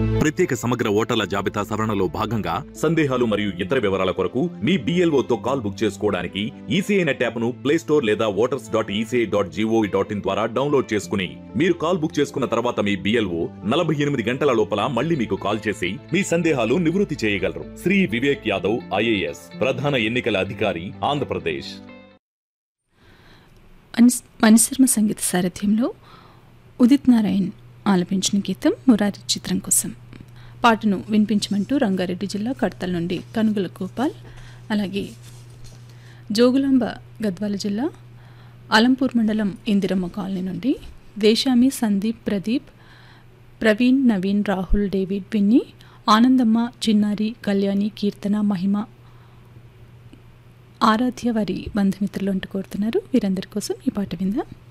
ప్రత్యేక సమగ్ర ఓటర్ల జాబితా సవరణలో భాగంగా సందేహాలు మరియు ఇతర వివరాల కొరకు మీ BLO తో కాల్ బుక్ చేసుకోవడానికి ఈసీఐ నెట్ యాప్ను ప్లే స్టోర్ లేదా voters dot ECI dot gov dot in ద్వారా డౌన్లోడ్ చేసుకుని మీరు కాల్ బుక్ చేసుకున్న తర్వాత మీ బిఎల్ఓ నలభై ఎనిమిది గంటల లోపల మళ్ళీ మీకు కాల్ చేసి మీ సందేహాలు నివృత్తి చేయగలరు శ్రీ వివేక్ యాదవ్ ఐఏఎస్ ప్రధాన ఎన్నికల అధికారి ఆంధ్రప్రదేశ్ మనిస్ మణిశర్మ సంగీత సారథ్యంలో ఉదిత్ నారాయణ్ ఆలపించిన గీతం మురారి చిత్రం కోసం పాటను వినిపించమంటూ రంగారెడ్డి జిల్లా కడతల నుండి కనుగల గోపాల్ అలాగే జోగులాంబ గద్వాల జిల్లా అలంపూర్ మండలం ఇందిరమ్మ కాలనీ నుండి దేశామి సందీప్ ప్రదీప్ ప్రవీణ్ నవీన్ రాహుల్ డేవిడ్ విన్నీ ఆనందమ్మ చిన్నారి కళ్యాణి కీర్తన మహిమ ఆరాధ్య వారి బంధుమిత్రులు అంటూ కోరుతున్నారు వీరందరి కోసం ఈ పాట విందాం